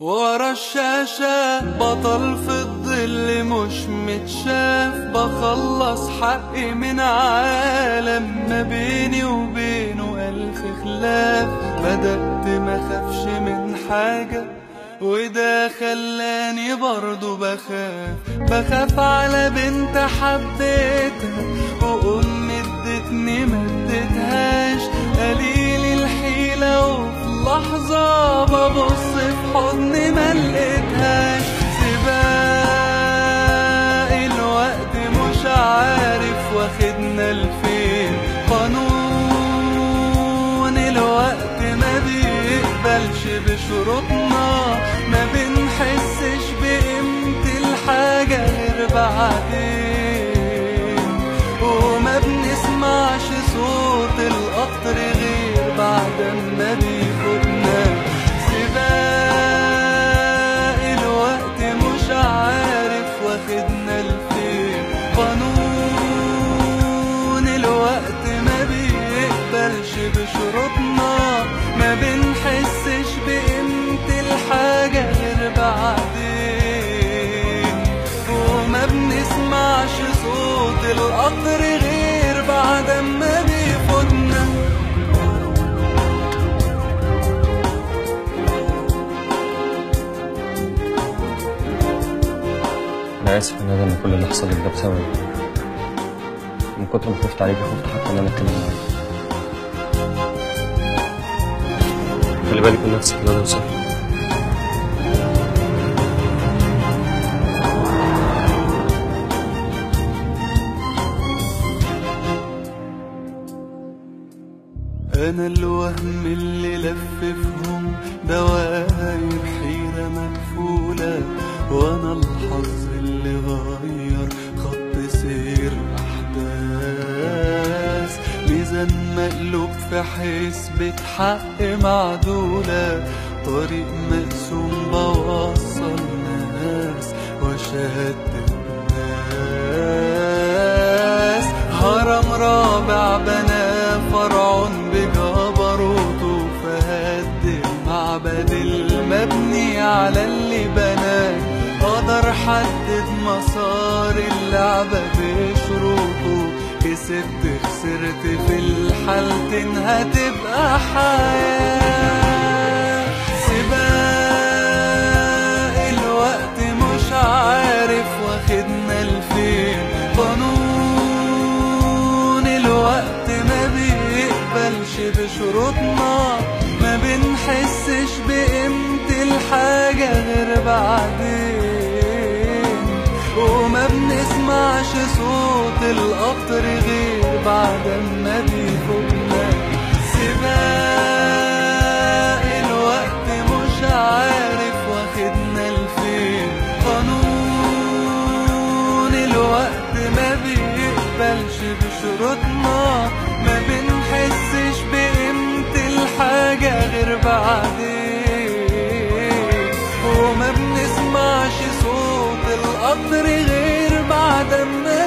ورا الشاشة بطل في الظل مش متشاف بخلص حقي من عالم ما بيني وبينه ألف خلاف بدأت ما خافش من حاجة وده خلاني برضو بخاف بخاف على بنت حبيتها وأمي ادتني ما ادتهاش قليل الحيلة وفي لحظة ببص في حضني ما لقيتهاش سباق الوقت مش عارف واخدنا لفين قانون الوقت ما بيقبلش بشروطنا ما بنحسش بقيمة الحاجة غير بعدين وما بنسمعش صوت القطر غير بعد ما بيفوتنا سباق الوقت مش عارف واخدنا لفين قانون الوقت ما بيقبلش بشروطنا ما بنحسش بقيمة الحاجة غير بعدين وما بنسمعش صوت القطر غير بعد ما بيفوتنا انا اسف ان انا كل اللي حصل لك ده بسببي من كتر ما خفت عليك خفت حتى ان انا اتكلم معاك خلي بالك من نفسك لا ده وسهل أنا الوهم اللي لففهم دواير حيرة مكفولة وأنا الحظ اللي غير خط سير أحداث ميزان مقلوب في حسبة حق معدولة طريق مقسوم بوصل ناس وشتت ناس هرم رابع بنا فرعون بجبروته فهد المعبد المبني على اللي بناه قدر حدد مسار اللعبة بشروطه كسبت خسرت في الحالتين هتبقى حياة سباق الوقت مش عارف واخدنا لفين قانون الوقت ما بيقبلش بشروطنا ما بنحسش بقيمة الحاجة غير بعدين وما بنسمعش صوت القطر غير بعد ما بيفوتنا سباق الوقت مش عارف واخدنا لفين قانون الوقت ما بيقبلش بشروطنا ما بنحسش بقيمة الحاجة غير بعدين وما بنسمعش صوت القطر غير بعد ما